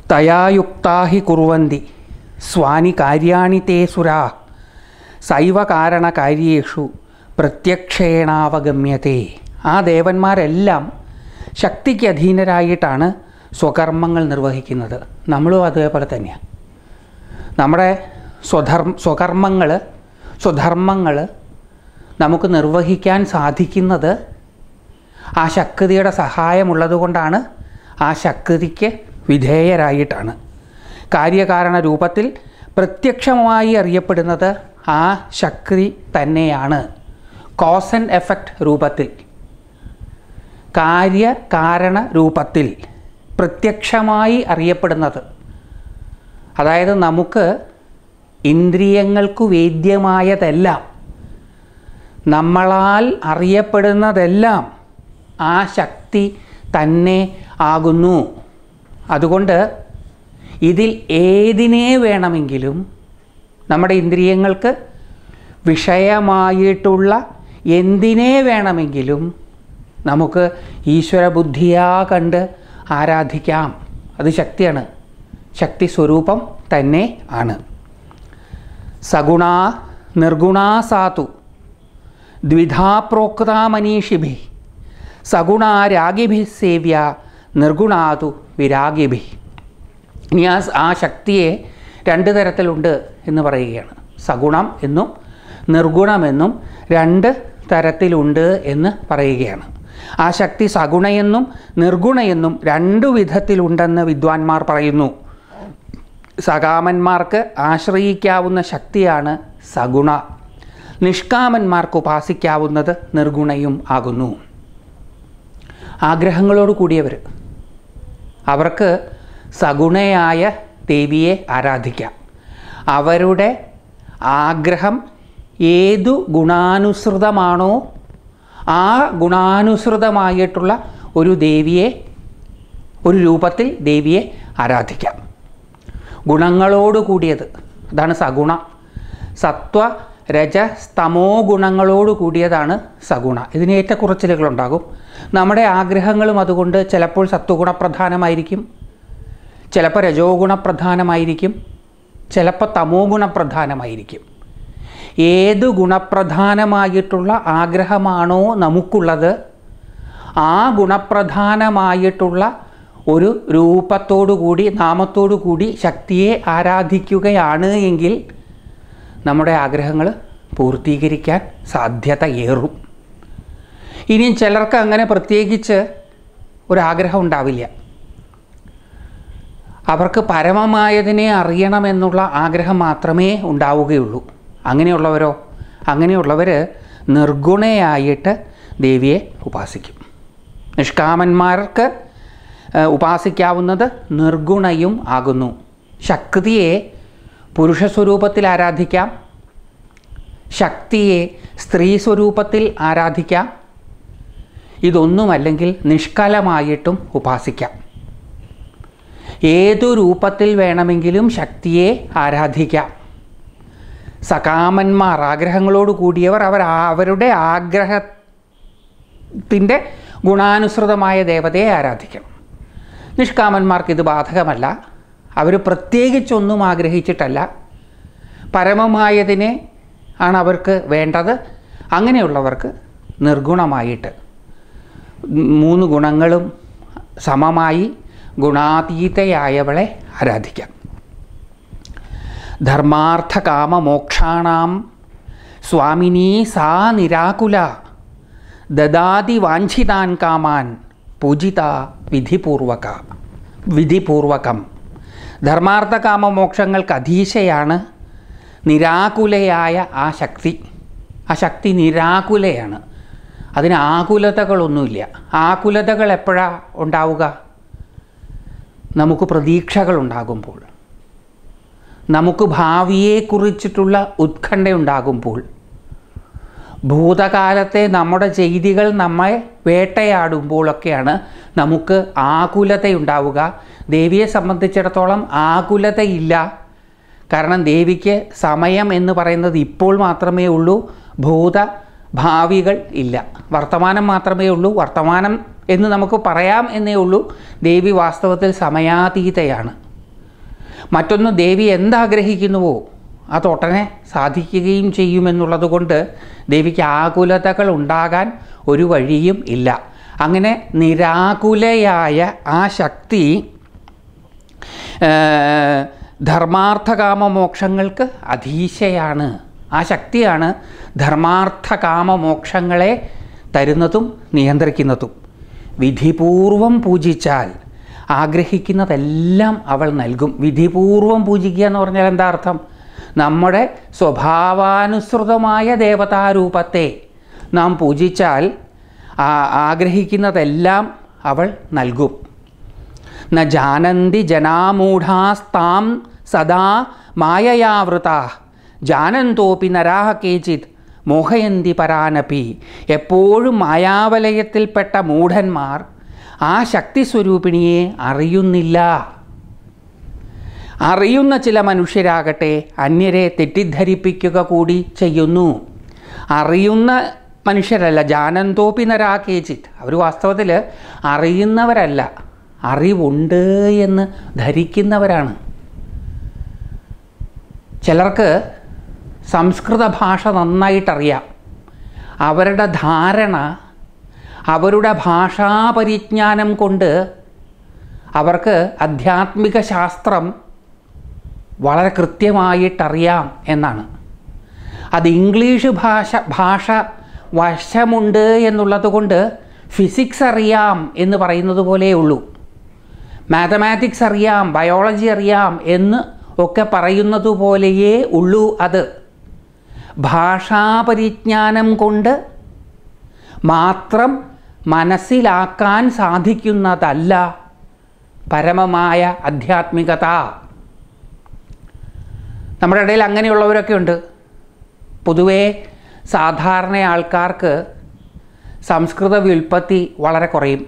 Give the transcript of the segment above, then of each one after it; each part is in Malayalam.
തയായുക്താ ഹി കുറുവന്തി സ്വാനി കാര്യാണി തേ സുരാ സൈവ കാരണകാര്യേഷു പ്രത്യക്ഷേണാവഗമ്യത്തെ ആ ദേവന്മാരെല്ലാം ശക്തിക്ക് അധീനരായിട്ടാണ് സ്വകർമ്മങ്ങൾ നിർവഹിക്കുന്നത് നമ്മളും അതേപോലെ തന്നെയാണ് നമ്മുടെ സ്വധർമ്മ സ്വകർമ്മങ്ങൾ സ്വധർമ്മങ്ങൾ നമുക്ക് നിർവഹിക്കാൻ സാധിക്കുന്നത് ആ ശക്തിയുടെ സഹായമുള്ളത് കൊണ്ടാണ് ആ ശക്തിക്ക് വിധേയരായിട്ടാണ് കാര്യകാരണ രൂപത്തിൽ പ്രത്യക്ഷമായി അറിയപ്പെടുന്നത് ആ ശക്തി തന്നെയാണ് കോസ് ആൻഡ് എഫക്റ്റ് രൂപത്തിൽ കാര്യകാരണ രൂപത്തിൽ പ്രത്യക്ഷമായി അറിയപ്പെടുന്നത് അതായത് നമുക്ക് ഇന്ദ്രിയങ്ങൾക്കു വേദ്യമായതെല്ലാം നമ്മളാൽ അറിയപ്പെടുന്നതെല്ലാം ആ ശക്തി തന്നെ ആകുന്നു അതുകൊണ്ട് ഇതിൽ ഏതിനെ വേണമെങ്കിലും നമ്മുടെ ഇന്ദ്രിയങ്ങൾക്ക് വിഷയമായിട്ടുള്ള എന്തിനെ വേണമെങ്കിലും നമുക്ക് ഈശ്വര ബുദ്ധിയാ കണ്ട് ആരാധിക്കാം അത് ശക്തിയാണ് ശക്തി സ്വരൂപം തന്നെ ആണ് സഗുണ നിർഗുണാ സാതു ദ്വിധാ പ്രോക്ത മനീഷിഭി സഗുണ രാഗിഭി സേവ്യ നിർഗുണാതു വിരാഗിഭി ഇനി ആ ആ ശക്തിയെ രണ്ട് തരത്തിലുണ്ട് എന്ന് പറയുകയാണ് സഗുണം എന്നും നിർഗുണമെന്നും രണ്ട് തരത്തിലുണ്ട് എന്ന് പറയുകയാണ് ആ ശക്തി സഗുണയെന്നും നിർഗുണയെന്നും രണ്ടു വിധത്തിലുണ്ടെന്ന് വിദ്വാൻമാർ പറയുന്നു സകാമന്മാർക്ക് ആശ്രയിക്കാവുന്ന ശക്തിയാണ് സഗുണ നിഷ്കാമന്മാർക്ക് ഉപാസിക്കാവുന്നത് നിർഗുണയും ആകുന്നു ആഗ്രഹങ്ങളോട് കൂടിയവർ അവർക്ക് സഗുണയായ ദേവിയെ ആരാധിക്കാം അവരുടെ ആഗ്രഹം ഏതു ഗുണാനുസൃതമാണോ ആ ഗുണാനുസൃതമായിട്ടുള്ള ഒരു ദേവിയെ ഒരു രൂപത്തിൽ ദേവിയെ ആരാധിക്കാം ഗുണങ്ങളോട് കൂടിയത് അതാണ് സഗുണ സത്വ രജ സ്തമോ ഗുണങ്ങളോട് കൂടിയതാണ് സഗുണ ഇതിന് ഏറ്റക്കുറച്ചിലുകളുണ്ടാകും നമ്മുടെ ആഗ്രഹങ്ങളും അതുകൊണ്ട് ചിലപ്പോൾ സത്വഗുണപ്രധാനമായിരിക്കും ചിലപ്പോൾ രജോ ഗുണപ്രധാനമായിരിക്കും ചിലപ്പോൾ തമോ ഗുണപ്രധാനമായിരിക്കും ഏത് ഗുണപ്രധാനമായിട്ടുള്ള ആഗ്രഹമാണോ നമുക്കുള്ളത് ആ ഗുണപ്രധാനമായിട്ടുള്ള ഒരു രൂപത്തോടു കൂടി നാമത്തോടു കൂടി ശക്തിയെ ആരാധിക്കുകയാണ് എങ്കിൽ നമ്മുടെ ആഗ്രഹങ്ങൾ പൂർത്തീകരിക്കാൻ സാധ്യത ഏറും ഇനിയും ചിലർക്ക് അങ്ങനെ പ്രത്യേകിച്ച് ഒരാഗ്രഹം ഉണ്ടാവില്ല അവർക്ക് പരമമായതിനെ അറിയണമെന്നുള്ള ആഗ്രഹം മാത്രമേ ഉണ്ടാവുകയുള്ളൂ അങ്ങനെയുള്ളവരോ അങ്ങനെയുള്ളവർ നിർഗുണയായിട്ട് ദേവിയെ ഉപാസിക്കും നിഷ്കാമന്മാർക്ക് ഏഹ്, ഉപാസിക്കാവുന്നത് നിർഗുണയും ആകുന്നു ശക്തിയെ പുരുഷ സ്വരൂപത്തിൽ ആരാധിക്കാം ശക്തിയെ സ്ത്രീ സ്വരൂപത്തിൽ ആരാധിക്കാം ഇതൊന്നുമല്ലെങ്കിൽ നിഷ്കലമായിട്ടും ഉപാസിക്കാം ഏതു രൂപത്തിൽ വേണമെങ്കിലും ശക്തിയെ ആരാധിക്കാം സകാമന്മാർ ആഗ്രഹങ്ങളോട് കൂടിയവർ അവർ ആ- അവരുടെ ആഗ്രഹത്തിൻ്റെ ഗുണാനുസൃതമായ ദേവതയെ ആരാധിക്കണം നിഷ്കാമന്മാർക്ക് ഇത് ബാധകമല്ല അവർ പ്രത്യേകിച്ചൊന്നും ആഗ്രഹിച്ചിട്ടല്ല പരമമായതിനെ ആണ് അവർക്ക് വേണ്ടത് അങ്ങനെയുള്ളവർക്ക് നിർഗുണമായിട്ട് മൂന്ന് ഗുണങ്ങളും സമമായി ഗുണാതീതയായവളെ ആരാധിക്കാം ധർമാർത്ഥകാമമോക്ഷാണാം സ്വാമിനീ സാ നിരാകുല ദദാതി വാഞ്ചിതാൻ കാമാൻ പൂജിത വിധിപൂർവക വിധിപൂർവകം ധർമാർത്ഥകാമമോക്ഷങ്ങൾക്ക് അധീശയാണ് നിരാകുലയായ ആ ശക്തി ആ ശക്തി നിരാകുലയാണ് അതിന് ആകുലതകളൊന്നുമില്ല ആകുലതകൾ എപ്പോഴാണ് ഉണ്ടാവുക നമുക്ക് പ്രതീക്ഷകൾ ഉണ്ടാകുമ്പോൾ നമുക്ക് ഭാവിയെക്കുറിച്ചിട്ടുള്ള ഉത്കണ്ഠയുണ്ടാകുമ്പോൾ ഭൂതകാലത്തെ നമ്മുടെ ചെയ്തികൾ നമ്മെ വേട്ടയാടുമ്പോഴൊക്കെയാണ് നമുക്ക് ആകുലതയുണ്ടാവുക ദേവിയെ സംബന്ധിച്ചിടത്തോളം ആകുലതയില്ല കാരണം ദേവിക്ക് സമയം എന്ന് പറയുന്നത് ഇപ്പോൾ മാത്രമേ ഉള്ളൂ ഭൂത ഭാവികൾ ഇല്ല വർത്തമാനം മാത്രമേ ഉള്ളൂ വർത്തമാനം എന്ന് നമുക്ക് പറയാം എന്നേ ഉള്ളൂ ദേവി വാസ്തവത്തിൽ സമയാതീതയാണ് മറ്റൊന്ന് ദേവി എന്താഗ്രഹിക്കുന്നുവോ അതൊട്ടനെ സാധിക്കുകയും ചെയ്യുമെന്നുള്ളത് കൊണ്ട് ദേവിക്ക് ആകുലതകൾ ഉണ്ടാകാൻ ഒരു വഴിയും ഇല്ല അങ്ങനെ നിരാകുലയായ ആ ശക്തി ഏഹ്, ധർമാർത്ഥകാമ മോക്ഷങ്ങൾക്ക് അധീശയാണ് ആ ശക്തിയാണ് ധർമാർത്ഥകാമ മോക്ഷങ്ങളെ തരുന്നതും നിയന്ത്രിക്കുന്നതും വിധിപൂർവം പൂജിച്ചാൽ ആഗ്രഹിക്കുന്നതെല്ലാം അവൾ നൽകും വിധിപൂർവം പൂജിക്കുക എന്ന് പറഞ്ഞാൽ എന്താ അർത്ഥം നമ്മുടെ സ്വഭാവാനുസൃതമായ ദേവതാരൂപത്തെ നാം പൂജിച്ചാൽ ആ ആഗ്രഹിക്കുന്നതെല്ലാം അവൾ നൽകും ന ജാനന്തി ജനാമൂഢാസ്താം സദാ മായയാവൃതാ ജാനന്തോപി നരാഹ കേചിത് മോഹയന്തി പരാനപി എപ്പോഴും മായാവലയത്തിൽപ്പെട്ട മൂഢന്മാർ ആ ശക്തി സ്വരൂപിണിയെ അറിയുന്നില്ല അറിയുന്ന ചില മനുഷ്യരാകട്ടെ അന്യരെ തെറ്റിദ്ധരിപ്പിക്കുക കൂടി ചെയ്യുന്നു അറിയുന്ന മനുഷ്യരല്ല ജാനന്തോപി നരാ കേചിത് അവർ വാസ്തവത്തിൽ അറിയുന്നവരല്ല അറിവുണ്ട് എന്ന് ധരിക്കുന്നവരാണ് ചിലർക്ക് സംസ്കൃത ഭാഷ നന്നായിട്ടറിയാം അവരുടെ ധാരണ അവരുടെ ഭാഷാപരിജ്ഞാനം കൊണ്ട് അവർക്ക് ആധ്യാത്മിക ശാസ്ത്രം വളരെ കൃത്യമായിട്ടറിയാം എന്നാണ് അത് ഇംഗ്ലീഷ് ഭാഷ ഭാഷ വശമുണ്ട് എന്നുള്ളത് കൊണ്ട് ഫിസിക്സ് അറിയാം എന്ന് പറയുന്നത് പോലെയേ ഉള്ളൂ മാത്തമാറ്റിക്സ് അറിയാം ബയോളജി അറിയാം എന്ന് ഒക്കെ പറയുന്നത് പോലെയേ ഉള്ളൂ അത് ഭാഷാപരിജ്ഞാനം കൊണ്ട് മാത്രം മനസ്സിലാക്കാൻ സാധിക്കുന്നതല്ല പരമമായ ആധ്യാത്മികത നമ്മുടെ ഇടയിൽ അങ്ങനെയുള്ളവരൊക്കെ ഉണ്ട് പൊതുവേ സാധാരണ ആൾക്കാർക്ക് സംസ്കൃത വ്യുൽപ്പത്തി വളരെ കുറയും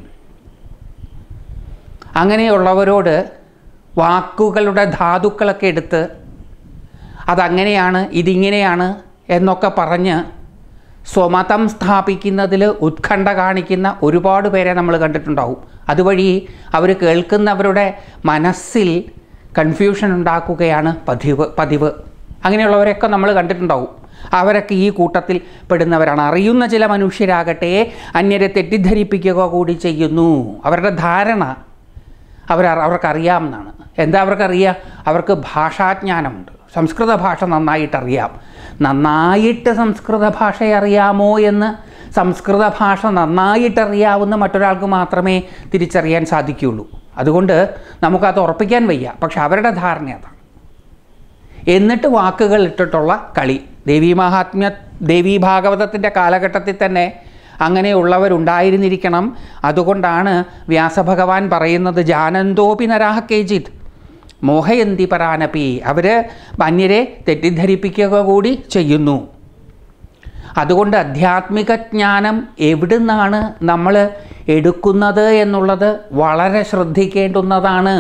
അങ്ങനെയുള്ളവരോട് വാക്കുകളുടെ ധാതുക്കളൊക്കെ എടുത്ത് അതങ്ങനെയാണ് ഇതിങ്ങനെയാണ് എന്നൊക്കെ പറഞ്ഞ് സ്വമതം സ്ഥാപിക്കുന്നതിൽ ഉത്കണ്ഠ കാണിക്കുന്ന ഒരുപാട് പേരെ നമ്മൾ കണ്ടിട്ടുണ്ടാവും അതുവഴി അവർ കേൾക്കുന്നവരുടെ മനസ്സിൽ കൺഫ്യൂഷൻ ഉണ്ടാക്കുകയാണ് പതിവ് പതിവ് അങ്ങനെയുള്ളവരെയൊക്കെ നമ്മൾ കണ്ടിട്ടുണ്ടാവും അവരൊക്കെ ഈ കൂട്ടത്തിൽ പെടുന്നവരാണ് അറിയുന്ന ചില മനുഷ്യരാകട്ടെ അന്യരെ തെറ്റിദ്ധരിപ്പിക്കുക കൂടി ചെയ്യുന്നു അവരുടെ ധാരണ അവർ അവർക്കറിയാമെന്നാണ് എന്താ അവർക്കറിയാം അവർക്ക് ഭാഷാജ്ഞാനമുണ്ട് സംസ്കൃത ഭാഷ നന്നായിട്ടറിയാം നന്നായിട്ട് സംസ്കൃത ഭാഷ അറിയാമോ എന്ന് സംസ്കൃത ഭാഷ നന്നായിട്ടറിയാവുന്ന മറ്റൊരാൾക്ക് മാത്രമേ തിരിച്ചറിയാൻ സാധിക്കുകയുള്ളൂ അതുകൊണ്ട് നമുക്കത് ഉറപ്പിക്കാൻ വയ്യ പക്ഷെ അവരുടെ ധാരണ അതാണ് എന്നിട്ട് വാക്കുകൾ ഇട്ടിട്ടുള്ള കളി ദേവീ മഹാത്മ്യ ദേവീ ഭാഗവതത്തിൻ്റെ കാലഘട്ടത്തിൽ തന്നെ അങ്ങനെയുള്ളവരുണ്ടായിരുന്നിരിക്കണം അതുകൊണ്ടാണ് വ്യാസഭഗവാൻ പറയുന്നത് ജാനന്തോപി നരാഹ കേജിത് മോഹയന്തി പരാനപി അവർ അന്യരെ തെറ്റിദ്ധരിപ്പിക്കുക കൂടി ചെയ്യുന്നു അതുകൊണ്ട് ആധ്യാത്മിക ജ്ഞാനം എവിടുന്നാണ് നമ്മൾ എടുക്കുന്നത് എന്നുള്ളത് വളരെ ശ്രദ്ധിക്കേണ്ടുന്നതാണ്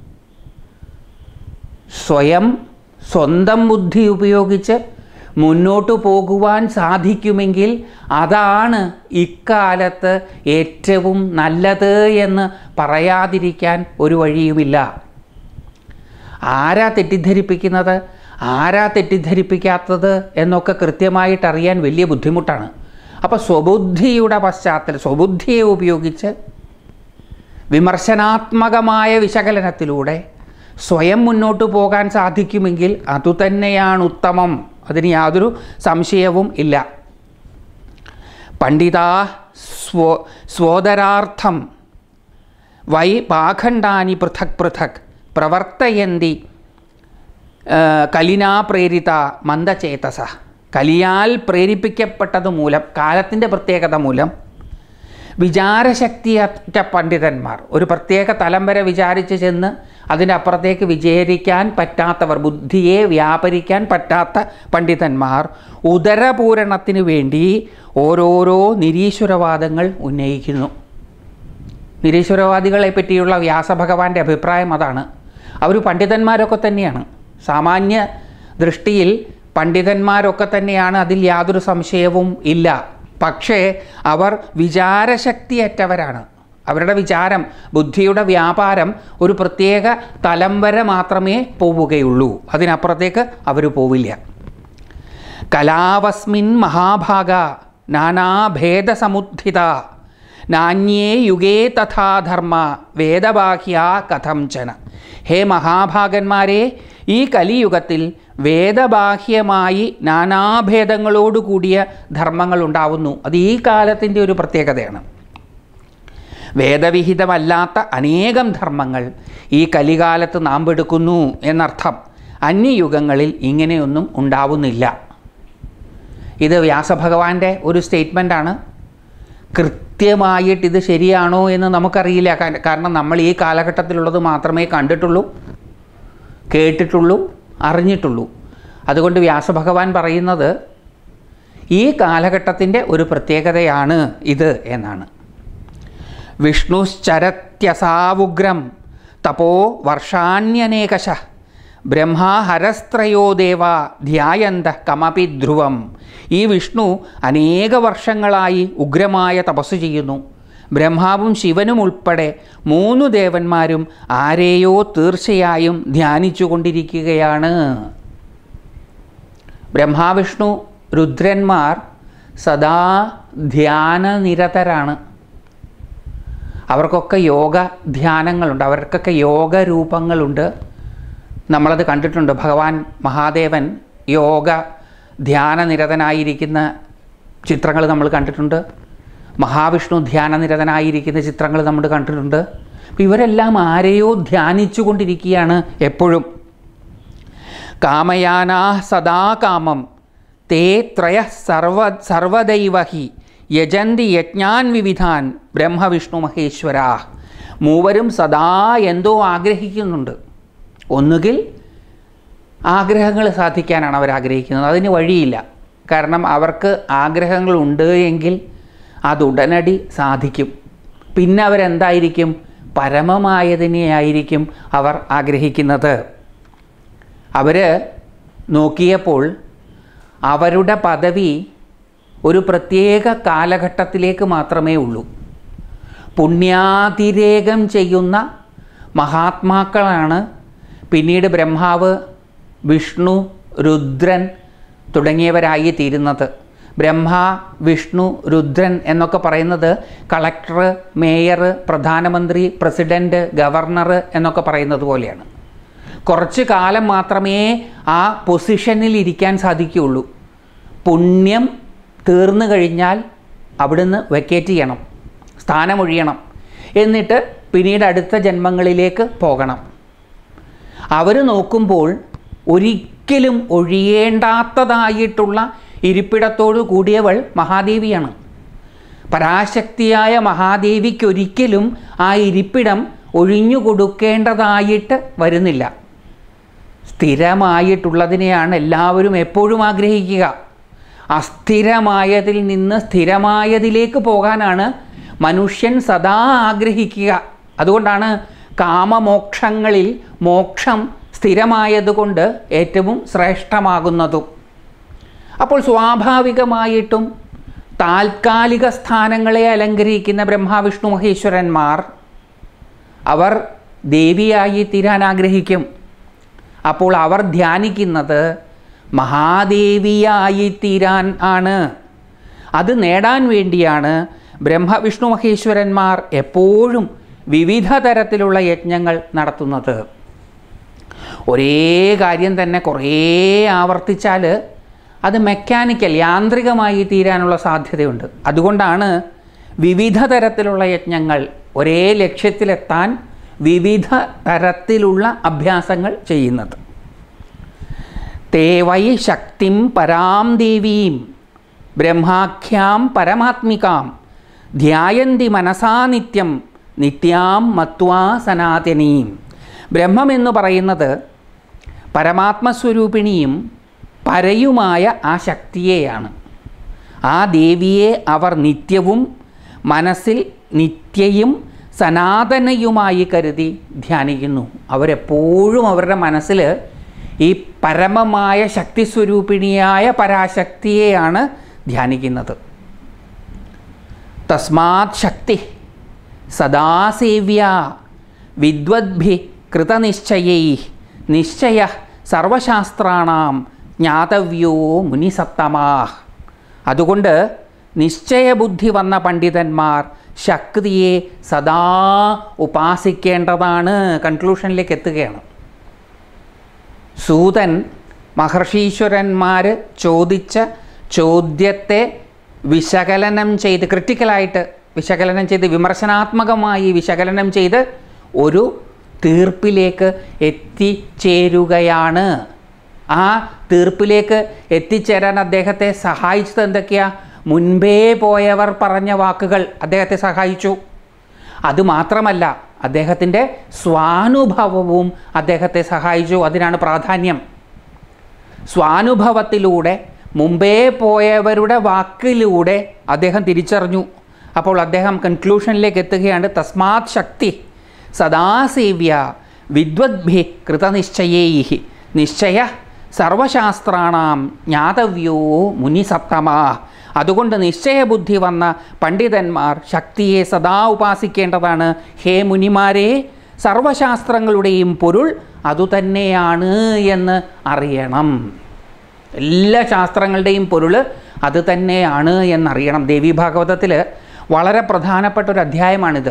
സ്വയം സ്വന്തം ബുദ്ധി ഉപയോഗിച്ച് മുന്നോട്ട് പോകുവാൻ സാധിക്കുമെങ്കിൽ അതാണ് ഇക്കാലത്ത് ഏറ്റവും നല്ലത് എന്ന് പറയാതിരിക്കാൻ ഒരു വഴിയുമില്ല ആരാ തെറ്റിദ്ധരിപ്പിക്കുന്നത് ആരാ തെറ്റിദ്ധരിപ്പിക്കാത്തത് എന്നൊക്കെ കൃത്യമായിട്ട് അറിയാൻ വലിയ ബുദ്ധിമുട്ടാണ് അപ്പോൾ സ്വബുദ്ധിയുടെ പശ്ചാത്തലം സ്വബുദ്ധിയെ ഉപയോഗിച്ച് വിമർശനാത്മകമായ വിശകലനത്തിലൂടെ സ്വയം മുന്നോട്ട് പോകാൻ സാധിക്കുമെങ്കിൽ അതുതന്നെയാണ് ഉത്തമം അതിന് യാതൊരു സംശയവും ഇല്ല പണ്ഡിതാ സ്വോ സ്വോദരാർത്ഥം വൈ പാഖണ്ഡാനി പൃഥക് പൃഥക് പ്രവർത്തയന്തി ആ, കലിനാ പ്രേരിത മന്ദചേതസ കലിയാൽ പ്രേരിപ്പിക്കപ്പെട്ടത് മൂലം കാലത്തിൻ്റെ പ്രത്യേകത മൂലം വിചാരശക്തിയറ്റ പണ്ഡിതന്മാർ ഒരു പ്രത്യേക തലം വരെ വിചാരിച്ച് ചെന്ന് അതിൻ്റെ അപ്പുറത്തേക്ക് വിചാരിക്കാൻ പറ്റാത്തവർ ബുദ്ധിയെ വ്യാപരിക്കാൻ പറ്റാത്ത പണ്ഡിതന്മാർ ഉദരപൂരണത്തിന് വേണ്ടി ഓരോരോ നിരീശ്വരവാദങ്ങൾ ഉന്നയിക്കുന്നു നിരീശ്വരവാദികളെ പറ്റിയുള്ള വ്യാസഭഗവാന്റെ അഭിപ്രായം അതാണ് അവർ പണ്ഡിതന്മാരൊക്കെ തന്നെയാണ് സാമാന്യ ദൃഷ്ടിയിൽ പണ്ഡിതന്മാരൊക്കെ തന്നെയാണ് അതിൽ യാതൊരു സംശയവും ഇല്ല പക്ഷേ അവർ വിചാരശക്തിയറ്റവരാണ് അവരുടെ വിചാരം ബുദ്ധിയുടെ വ്യാപാരം ഒരു പ്രത്യേക തലം വരെ മാത്രമേ പോവുകയുള്ളൂ അതിനപ്പുറത്തേക്ക് അവർ പോവില്ല കലാവസ്മിൻ മഹാഭാഗ നാനാഭേദസമുദ്ധിത നാന്യേ യുഗേ തഥാ ധർമ്മ വേദബാഹ്യ കഥം ചന ഹേ മഹാഭാഗന്മാരെ ഈ കലിയുഗത്തിൽ വേദബാഹ്യമായി നാനാഭേദങ്ങളോട് കൂടിയ ധർമ്മങ്ങൾ ഉണ്ടാവുന്നു അത് ഈ കാലത്തിൻ്റെ ഒരു പ്രത്യേകതയാണ് വേദവിഹിതമല്ലാത്ത അനേകം ധർമ്മങ്ങൾ ഈ കലികാലത്ത് നാം എടുക്കുന്നു എന്നർത്ഥം അന്യയുഗങ്ങളിൽ ഇങ്ങനെയൊന്നും ഉണ്ടാവുന്നില്ല ഇത് വ്യാസഭഗവാന്റെ ഒരു സ്റ്റേറ്റ്മെൻ്റാണ് കൃത്യമായിട്ട് ഇത് ശരിയാണോ എന്ന് നമുക്കറിയില്ല കാ- കാരണം നമ്മൾ ഈ കാലഘട്ടത്തിലുള്ളത് മാത്രമേ കണ്ടിട്ടുള്ളൂ കേട്ടിട്ടുള്ളൂ അറിഞ്ഞിട്ടുള്ളൂ അതുകൊണ്ട് വ്യാസഭഗവാൻ പറയുന്നത് ഈ കാലഘട്ടത്തിൻ്റെ ഒരു പ്രത്യേകതയാണ് ഇത് എന്നാണ് വിഷ്ണുശ്ചരത്യസാവുഗ്രം തപോ വർഷാണ്യനേകശ ബ്രഹ്മാഹരസ്ത്രയോ ദേവ ധ്യായന്ത കമപി ധ്രുവം ഈ വിഷ്ണു അനേക വർഷങ്ങളായി ഉഗ്രമായ തപസ് ചെയ്യുന്നു ബ്രഹ്മാവും ശിവനും ഉൾപ്പെടെ മൂന്ന് ദേവന്മാരും ആരെയോ തീർച്ചയായും ധ്യാനിച്ചു കൊണ്ടിരിക്കുകയാണ് ബ്രഹ്മാവിഷ്ണു രുദ്രന്മാർ സദാ ധ്യാനനിരതരാണ് അവർക്കൊക്കെ യോഗ ധ്യാനങ്ങളുണ്ട് അവർക്കൊക്കെ യോഗ രൂപങ്ങളുണ്ട് നമ്മളത് കണ്ടിട്ടുണ്ട് ഭഗവാൻ മഹാദേവൻ യോഗ ധ്യാനനിരതനായിരിക്കുന്ന ചിത്രങ്ങൾ നമ്മൾ കണ്ടിട്ടുണ്ട് മഹാവിഷ്ണു ധ്യാനനിരതനായിരിക്കുന്ന ചിത്രങ്ങൾ നമ്മൾ കണ്ടിട്ടുണ്ട് അപ്പോൾ ഇവരെല്ലാം ആരെയോ ധ്യാനിച്ചു കൊണ്ടിരിക്കുകയാണ് എപ്പോഴും കാമയാനാ സദാ കാമം തേ ത്രയ സർവ സർവദൈവ ഹി യജന്തി യജ്ഞാൻ വിവിധാൻ ബ്രഹ്മവിഷ്ണു മഹേശ്വരാ മൂവരും സദാ എന്തോ ആഗ്രഹിക്കുന്നുണ്ട് ഒന്നുകിൽ ആഗ്രഹങ്ങൾ സാധിക്കാനാണ് അവർ ആഗ്രഹിക്കുന്നത് അതിന് വഴിയില്ല കാരണം അവർക്ക് ആഗ്രഹങ്ങളുണ്ട് എങ്കിൽ അത് ഉടനടി സാധിക്കും പിന്നെ അവരെന്തായിരിക്കും പരമമായതിനെയായിരിക്കും അവർ ആഗ്രഹിക്കുന്നത് അവർ നോക്കിയപ്പോൾ അവരുടെ പദവി ഒരു പ്രത്യേക കാലഘട്ടത്തിലേക്ക് മാത്രമേ ഉള്ളൂ പുണ്യാതിരേകം ചെയ്യുന്ന മഹാത്മാക്കളാണ് പിന്നീട് ബ്രഹ്മാവ് വിഷ്ണു രുദ്രൻ തുടങ്ങിയവരായി തീരുന്നത് ബ്രഹ്മ വിഷ്ണു രുദ്രൻ എന്നൊക്കെ പറയുന്നത് കളക്ടർ മേയർ പ്രധാനമന്ത്രി പ്രസിഡൻറ്റ് ഗവർണർ എന്നൊക്കെ പറയുന്നത് പോലെയാണ് കുറച്ച് കാലം മാത്രമേ ആ പൊസിഷനിൽ ഇരിക്കാൻ സാധിക്കുകയുള്ളൂ പുണ്യം തീർന്നു കഴിഞ്ഞാൽ അവിടുന്ന് വെക്കേറ്റ് ചെയ്യണം സ്ഥാനമൊഴിയണം എന്നിട്ട് പിന്നീട് അടുത്ത ജന്മങ്ങളിലേക്ക് പോകണം അവർ നോക്കുമ്പോൾ ഒരിക്കലും ഒഴിയേണ്ടാത്തതായിട്ടുള്ള ഇരിപ്പിടത്തോടു കൂടിയവൾ മഹാദേവിയാണ് പരാശക്തിയായ മഹാദേവിക്കൊരിക്കലും ആ ഇരിപ്പിടം ഒഴിഞ്ഞു കൊടുക്കേണ്ടതായിട്ട് വരുന്നില്ല സ്ഥിരമായിട്ടുള്ളതിനെയാണ് എല്ലാവരും എപ്പോഴും ആഗ്രഹിക്കുക അസ്ഥിരമായതിൽ നിന്ന് സ്ഥിരമായതിലേക്ക് പോകാനാണ് മനുഷ്യൻ സദാ ആഗ്രഹിക്കുക അതുകൊണ്ടാണ് കാമമോക്ഷങ്ങളിൽ മോക്ഷം സ്ഥിരമായതുകൊണ്ട് ഏറ്റവും ശ്രേഷ്ഠമാകുന്നതും അപ്പോൾ സ്വാഭാവികമായിട്ടും താൽക്കാലിക സ്ഥാനങ്ങളെ അലങ്കരിക്കുന്ന ബ്രഹ്മാവിഷ്ണു മഹേശ്വരന്മാർ അവർ ദേവിയായി തീരാൻ ആഗ്രഹിക്കും അപ്പോൾ അവർ ധ്യാനിക്കുന്നത് മഹാദേവിയായി തീരാൻ ആണ് അത് നേടാൻ വേണ്ടിയാണ് ബ്രഹ്മവിഷ്ണു മഹേശ്വരന്മാർ എപ്പോഴും വിവിധ തരത്തിലുള്ള യജ്ഞങ്ങൾ നടത്തുന്നത് ഒരേ കാര്യം തന്നെ കുറേ ആവർത്തിച്ചാൽ അത് മെക്കാനിക്കൽ യാന്ത്രികമായി തീരാനുള്ള സാധ്യതയുണ്ട് അതുകൊണ്ടാണ് വിവിധ തരത്തിലുള്ള യജ്ഞങ്ങൾ ഒരേ ലക്ഷ്യത്തിലെത്താൻ വിവിധ തരത്തിലുള്ള അഭ്യാസങ്ങൾ ചെയ്യുന്നത് തേ വൈ ശക്തിം പരാം ദേവീം ബ്രഹ്മാഖ്യാം പരമാത്മികാം ധ്യായന്തി മനസാ നിത്യം നിത്യാം മത്വാ സനാതനീം ബ്രഹ്മമെന്ന് പറയുന്നത് പരമാത്മസ്വരൂപിണിയും പരയുമായ ആ ശക്തിയെയാണ് ആ ദേവിയെ അവർ നിത്യവും മനസ്സിൽ നിത്യയും സനാതനയുമായി കരുതി ധ്യാനിക്കുന്നു അവരെപ്പോഴും അവരുടെ മനസ്സിൽ ഈ പരമമായ ശക്തിസ്വരൂപിണിയായ പരാശക്തിയെയാണ് ധ്യാനിക്കുന്നത് തസ്മാത് ശക്തി സദാസേവ്യ വിദ്വദ്ഭി കൃതനിശ്ചയൈ നിശ്ചയ സർവശാസ്ത്രാണാം ജ്ഞാതവ്യോ മുനിസത്തമാ അതുകൊണ്ട് നിശ്ചയബുദ്ധി വന്ന പണ്ഡിതന്മാർ ശക്തിയെ സദാ ഉപാസിക്കേണ്ടതാണ് കൺക്ലൂഷനിലേക്ക് എത്തുകയാണ് സൂതൻ മഹർഷീശ്വരന്മാർ ചോദിച്ച ചോദ്യത്തെ വിശകലനം ചെയ്ത് ക്രിട്ടിക്കലായിട്ട് വിശകലനം ചെയ്ത് വിമർശനാത്മകമായി വിശകലനം ചെയ്ത് ഒരു തീർപ്പിലേക്ക് എത്തിച്ചേരുകയാണ് ആ തീർപ്പിലേക്ക് എത്തിച്ചേരാൻ അദ്ദേഹത്തെ സഹായിച്ചത് എന്തൊക്കെയാ മുൻപേ പോയവർ പറഞ്ഞ വാക്കുകൾ അദ്ദേഹത്തെ സഹായിച്ചു അതുമാത്രമല്ല അദ്ദേഹത്തിൻ്റെ സ്വാനുഭവവും അദ്ദേഹത്തെ സഹായിച്ചു അതിനാണ് പ്രാധാന്യം സ്വാനുഭവത്തിലൂടെ മുമ്പേ പോയവരുടെ വാക്കിലൂടെ അദ്ദേഹം തിരിച്ചറിഞ്ഞു അപ്പോൾ അദ്ദേഹം കൺക്ലൂഷനിലേക്ക് എത്തുകയാണ് തസ്മാത് ശക്തി സദാസേവ്യ വിദ്വദ്ഭി കൃതനിശ്ചയൈ നിശ്ചയ സർവശാസ്ത്രാണാം ജ്ഞാതവ്യോ മുനിസപ്തമാ അതുകൊണ്ട് നിശ്ചയബുദ്ധി വന്ന പണ്ഡിതന്മാർ ശക്തിയെ സദാ ഉപാസിക്കേണ്ടതാണ് ഹേ മുനിമാരെ സർവശാസ്ത്രങ്ങളുടെയും പൊരുൾ അതുതന്നെയാണ് എന്ന് അറിയണം എല്ലാ ശാസ്ത്രങ്ങളുടെയും പൊരുൾ അത് തന്നെയാണ് എന്നറിയണം ദേവി ഭാഗവതത്തിൽ വളരെ പ്രധാനപ്പെട്ട ഒരു അധ്യായമാണിത്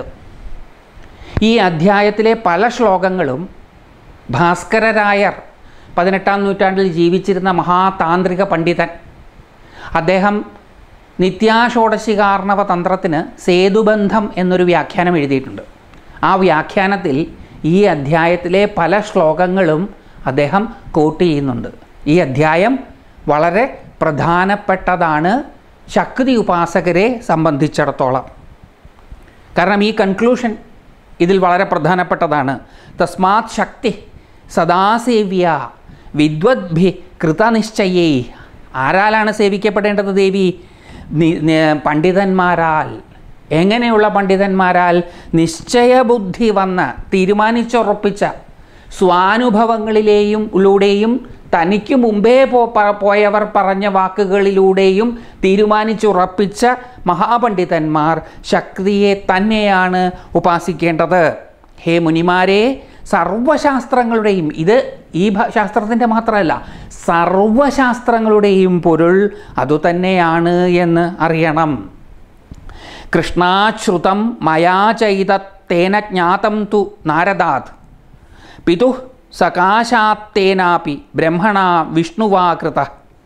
ഈ അധ്യായത്തിലെ പല ശ്ലോകങ്ങളും ഭാസ്കരരായർ പതിനെട്ടാം നൂറ്റാണ്ടിൽ ജീവിച്ചിരുന്ന മഹാതാന്ത്രിക പണ്ഡിതൻ അദ്ദേഹം നിത്യാഷോഡശികാർണവ തന്ത്രത്തിന് സേതുബന്ധം എന്നൊരു വ്യാഖ്യാനം എഴുതിയിട്ടുണ്ട് ആ വ്യാഖ്യാനത്തിൽ ഈ അധ്യായത്തിലെ പല ശ്ലോകങ്ങളും അദ്ദേഹം കോട്ട് ചെയ്യുന്നുണ്ട് ഈ അധ്യായം വളരെ പ്രധാനപ്പെട്ടതാണ് ശക്തി ഉപാസകരെ സംബന്ധിച്ചിടത്തോളം കാരണം ഈ കൺക്ലൂഷൻ ഇതിൽ വളരെ പ്രധാനപ്പെട്ടതാണ് തസ്മാത് ശക്തി സദാസേവ്യ വിദ്വദ്ഭി കൃതനിശ്ചയേ ആരാലാണ് സേവിക്കപ്പെടേണ്ടത് ദേവി നി- നി- പണ്ഡിതന്മാരാൽ എങ്ങനെയുള്ള പണ്ഡിതന്മാരാൽ നിശ്ചയബുദ്ധി വന്ന് തീരുമാനിച്ചുറപ്പിച്ച സ്വാനുഭവങ്ങളിലെയും ലൂടെയും തനിക്ക് മുമ്പേ പോ പ- പോയവർ പറഞ്ഞ വാക്കുകളിലൂടെയും തീരുമാനിച്ചുറപ്പിച്ച മഹാപണ്ഡിതന്മാർ ശക്തിയെ തന്നെയാണ് ഉപാസിക്കേണ്ടത് ഹേ മുനിമാരെ സർവശാസ്ത്രങ്ങളുടെയും ഇത് ഈ ഭ- ശാസ്ത്രത്തിൻ്റെ മാത്രമല്ല സർവശാസ്ത്രങ്ങളുടെയും പൊരുൾ അതുതന്നെയാണ് എന്ന് അറിയണം കൃഷ്ണാശ്രുതം മയാ ചൈതത്തേന ജ്ഞാതം തു നാരദാത് പിതു സകാശാത്തേനാപി ബ്രഹ്മണ വിഷ്ണുവാ കൃത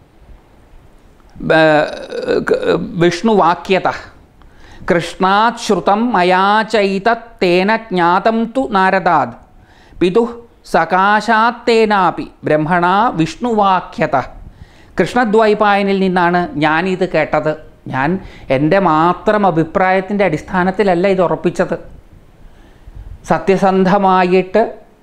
വിഷ്ണുവാക്യത കൃഷ്ണാത് ശ്രുതം മയാ ചൈതത്തേന ജ്ഞാതം തു നാരദാത് പിതു സകാശാത്തേനാപി ബ്രഹ്മണ വിഷ്ണുവാക്യത കൃഷ്ണദ്വൈപായനിൽ നിന്നാണ് ഞാനിത് കേട്ടത് ഞാൻ എൻ്റെ മാത്രം അഭിപ്രായത്തിൻ്റെ അടിസ്ഥാനത്തിലല്ല ഇത് ഉറപ്പിച്ചത് സത്യസന്ധമായിട്ട്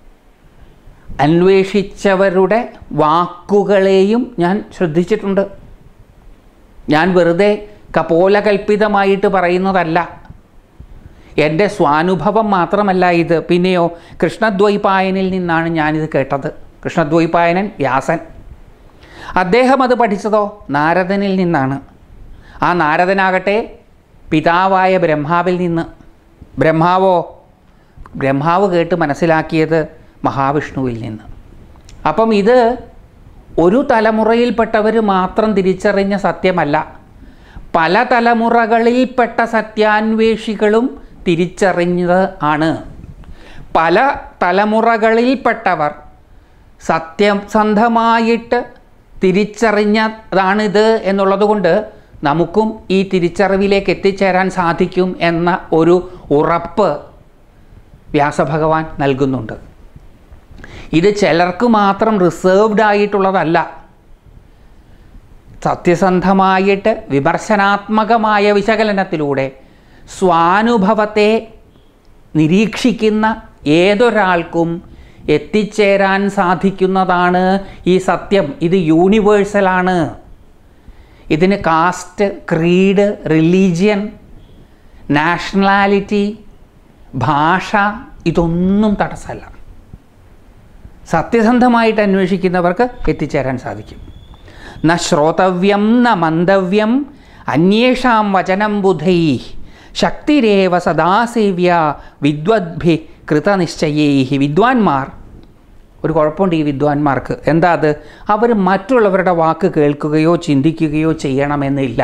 അന്വേഷിച്ചവരുടെ വാക്കുകളെയും ഞാൻ ശ്രദ്ധിച്ചിട്ടുണ്ട് ഞാൻ വെറുതെ കപോലകൽപ്പിതമായിട്ട് പറയുന്നതല്ല എൻ്റെ സ്വാനുഭവം മാത്രമല്ല ഇത് പിന്നെയോ കൃഷ്ണദ്വൈപായനിൽ നിന്നാണ് ഞാനിത് കേട്ടത് കൃഷ്ണദ്വൈപായനൻ വ്യാസൻ അദ്ദേഹം അത് പഠിച്ചതോ നാരദനിൽ നിന്നാണ് ആ നാരദനാകട്ടെ പിതാവായ ബ്രഹ്മാവിൽ നിന്ന് ബ്രഹ്മാവോ ബ്രഹ്മാവ് കേട്ട് മനസ്സിലാക്കിയത് മഹാവിഷ്ണുവിൽ നിന്ന് അപ്പം ഇത് ഒരു തലമുറയിൽപ്പെട്ടവർ മാത്രം തിരിച്ചറിഞ്ഞ സത്യമല്ല പല തലമുറകളിൽപ്പെട്ട സത്യാന്വേഷികളും തിരിച്ചറിഞ്ഞത് ആണ് പല തലമുറകളിൽപ്പെട്ടവർ സത്യസന്ധമായിട്ട് തിരിച്ചറിഞ്ഞതാണിത് എന്നുള്ളതുകൊണ്ട് നമുക്കും ഈ തിരിച്ചറിവിലേക്ക് എത്തിച്ചേരാൻ സാധിക്കും എന്ന ഒരു ഉറപ്പ് വ്യാസഭഗവാൻ നൽകുന്നുണ്ട് ഇത് ചിലർക്ക് മാത്രം റിസേർവ്ഡ് ആയിട്ടുള്ളതല്ല സത്യസന്ധമായിട്ട് വിമർശനാത്മകമായ വിശകലനത്തിലൂടെ സ്വാനുഭവത്തെ നിരീക്ഷിക്കുന്ന ഏതൊരാൾക്കും എത്തിച്ചേരാൻ സാധിക്കുന്നതാണ് ഈ സത്യം ഇത് യൂണിവേഴ്സലാണ് ഇതിന് കാസ്റ്റ് ക്രീഡ് റിലീജിയൻ നാഷണാലിറ്റി ഭാഷ ഇതൊന്നും തടസ്സമല്ല സത്യസന്ധമായിട്ട് അന്വേഷിക്കുന്നവർക്ക് എത്തിച്ചേരാൻ സാധിക്കും ന ശ്രോതവ്യം ന മന്തവ്യം അന്യേഷാം വചനം ബുധൈ ശക്തിരേവ സദാസേവ്യ വിദ്വദ്ഭി കൃതനിശ്ചയൈ വിദ്വാൻമാർ ഒരു കുഴപ്പമുണ്ട് ഈ വിദ്വാൻമാർക്ക് എന്താ അത് അവർ മറ്റുള്ളവരുടെ വാക്ക് കേൾക്കുകയോ ചിന്തിക്കുകയോ ചെയ്യണമെന്നില്ല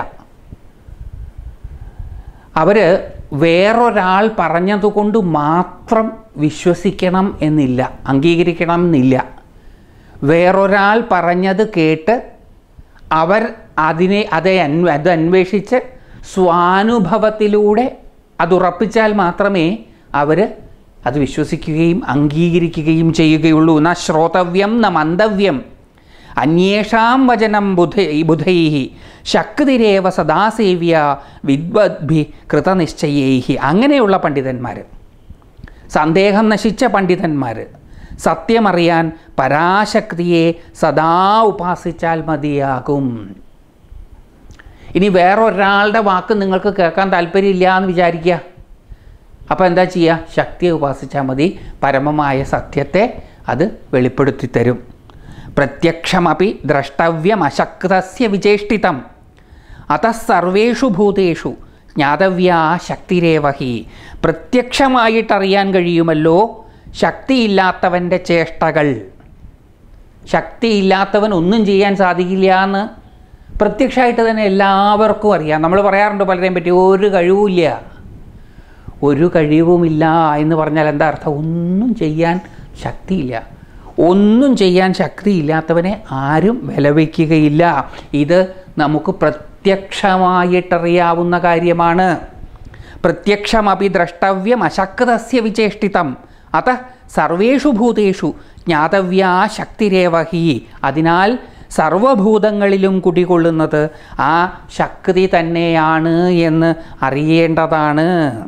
അവർ വേറൊരാൾ പറഞ്ഞതുകൊണ്ട് മാത്രം വിശ്വസിക്കണം എന്നില്ല അംഗീകരിക്കണം എന്നില്ല വേറൊരാൾ പറഞ്ഞത് കേട്ട് അവർ അതിനെ അതെ അന്വ അത് അന്വേഷിച്ച് സ്വാനുഭവത്തിലൂടെ അത് ഉറപ്പിച്ചാൽ മാത്രമേ അവർ അത് വിശ്വസിക്കുകയും അംഗീകരിക്കുകയും ചെയ്യുകയുള്ളൂ ന ശ്രോതവ്യം ന മന്തവ്യം അന്യേഷാം വചനം ബുധ ബുധൈ ശക്തിരേവ സദാസേവ്യ വിദ്വദ്ഭി കൃതനിശ്ചയൈ അങ്ങനെയുള്ള പണ്ഡിതന്മാർ സന്ദേഹം നശിച്ച പണ്ഡിതന്മാർ സത്യമറിയാൻ പരാശക്തിയെ സദാ ഉപാസിച്ചാൽ മതിയാകും ഇനി വേറൊരാളുടെ വാക്ക് നിങ്ങൾക്ക് കേൾക്കാൻ താല്പര്യമില്ല എന്ന് വിചാരിക്കുക അപ്പോൾ എന്താ ചെയ്യുക ശക്തിയെ ഉപാസിച്ചാൽ മതി പരമമായ സത്യത്തെ അത് വെളിപ്പെടുത്തി തരും പ്രത്യക്ഷമപി ദ്രഷ്ടവ്യമശക്തസ്യ വിചേഷ്ടിതം അത സർവേഷു ഭൂതേഷു ജ്ഞാതവ്യ ശക്തിരേവഹി പ്രത്യക്ഷമായിട്ടറിയാൻ കഴിയുമല്ലോ ശക്തിയില്ലാത്തവൻ്റെ ചേഷ്ടകൾ ശക്തിയില്ലാത്തവൻ ഒന്നും ചെയ്യാൻ സാധിക്കില്ല എന്ന് പ്രത്യക്ഷമായിട്ട് തന്നെ എല്ലാവർക്കും അറിയാം നമ്മൾ പറയാറുണ്ട് പലരെയും പറ്റി ഒരു കഴിവുമില്ല ഒരു കഴിവുമില്ല എന്ന് പറഞ്ഞാൽ എന്താ അർത്ഥം ഒന്നും ചെയ്യാൻ ശക്തിയില്ല ഒന്നും ചെയ്യാൻ ശക്തിയില്ലാത്തവനെ ആരും വിലവയ്ക്കുകയില്ല ഇത് നമുക്ക് പ്രത്യക്ഷമായിട്ടറിയാവുന്ന കാര്യമാണ് പ്രത്യക്ഷമപി ദ്രഷ്ടവ്യം അശക്തസ്യ വിചേഷ്ടിതം അത സർവേഷു ഭൂതേഷു ജ്ഞാതവ്യ ശക്തിരേവഹി അതിനാൽ സർവഭൂതങ്ങളിലും കുടികൊള്ളുന്നത് ആ ശക്തി തന്നെയാണ് എന്ന് അറിയേണ്ടതാണ്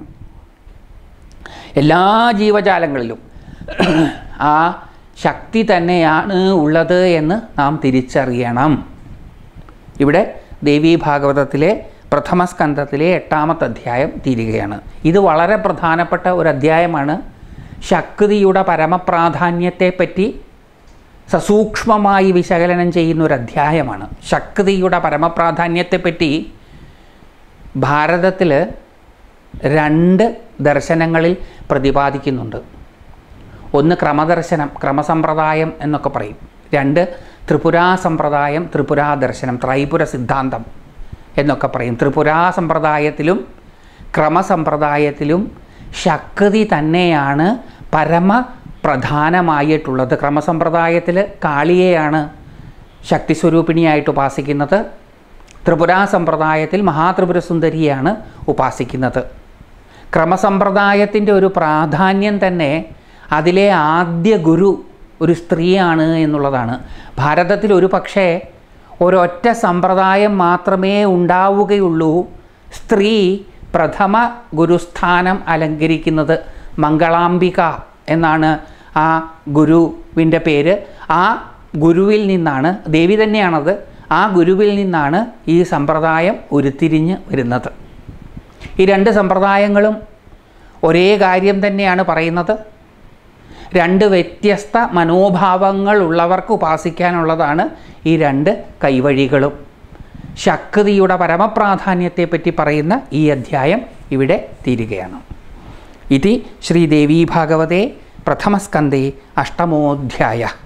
എല്ലാ ജീവജാലങ്ങളിലും ആ ശക്തി തന്നെയാണ് ഉള്ളത് എന്ന് നാം തിരിച്ചറിയണം ഇവിടെ ദേവീ ഭാഗവതത്തിലെ പ്രഥമ സ്കന്ധത്തിലെ എട്ടാമത്തെ അധ്യായം തീരുകയാണ് ഇത് വളരെ പ്രധാനപ്പെട്ട ഒരു അധ്യായമാണ് ശക്തിയുടെ പരമപ്രാധാന്യത്തെപ്പറ്റി സസൂക്ഷ്മമായി വിശകലനം ചെയ്യുന്ന ഒരു അധ്യായമാണ് ശക്തിയുടെ പരമപ്രാധാന്യത്തെപ്പറ്റി ഭാരതത്തിൽ രണ്ട് ദർശനങ്ങളിൽ പ്രതിപാദിക്കുന്നുണ്ട് ഒന്ന് ക്രമദർശനം ക്രമസമ്പ്രദായം എന്നൊക്കെ പറയും രണ്ട് ത്രിപുരാ സമ്പ്രദായം ത്രിപുരാ ദർശനം ത്രൈപുര സിദ്ധാന്തം എന്നൊക്കെ പറയും ത്രിപുരാ സമ്പ്രദായത്തിലും ക്രമസമ്പ്രദായത്തിലും ശക്തി തന്നെയാണ് പരമ പ്രധാനമായിട്ടുള്ളത് ക്രമസമ്പ്രദായത്തിൽ കാളിയെയാണ് ശക്തി സ്വരൂപിണിയായിട്ട് ഉപാസിക്കുന്നത് ത്രിപുരാ സമ്പ്രദായത്തിൽ മഹാത്രിപുര സുന്ദരിയാണ് ഉപാസിക്കുന്നത് ക്രമസമ്പ്രദായത്തിൻ്റെ ഒരു പ്രാധാന്യം തന്നെ അതിലെ ആദ്യ ഗുരു ഒരു സ്ത്രീയാണ് എന്നുള്ളതാണ് ഭാരതത്തിൽ ഒരു പക്ഷേ ഒരൊറ്റ സമ്പ്രദായം മാത്രമേ ഉണ്ടാവുകയുള്ളൂ സ്ത്രീ പ്രഥമ ഗുരുസ്ഥാനം അലങ്കരിക്കുന്നത് മംഗളാംബിക എന്നാണ് ആ ഗുരുവിൻ്റെ പേര് ആ ഗുരുവിൽ നിന്നാണ് ദേവി തന്നെയാണത് ആ ഗുരുവിൽ നിന്നാണ് ഈ സമ്പ്രദായം ഉരുത്തിരിഞ്ഞ് വരുന്നത് ഈ രണ്ട് സമ്പ്രദായങ്ങളും ഒരേ കാര്യം തന്നെയാണ് പറയുന്നത് രണ്ട് വ്യത്യസ്ത മനോഭാവങ്ങൾ ഉള്ളവർക്ക് ഉപാസിക്കാനുള്ളതാണ് ഈ രണ്ട് കൈവഴികളും ശക്തിയുടെ പരമപ്രാധാന്യത്തെപ്പറ്റി പറയുന്ന ഈ അധ്യായം ഇവിടെ തീരുകയാണ് ഇതി ശ്രീദേവീ ഭാഗവതേ പ്രഥമസ്കന്ധേ അഷ്ടമോധ്യായ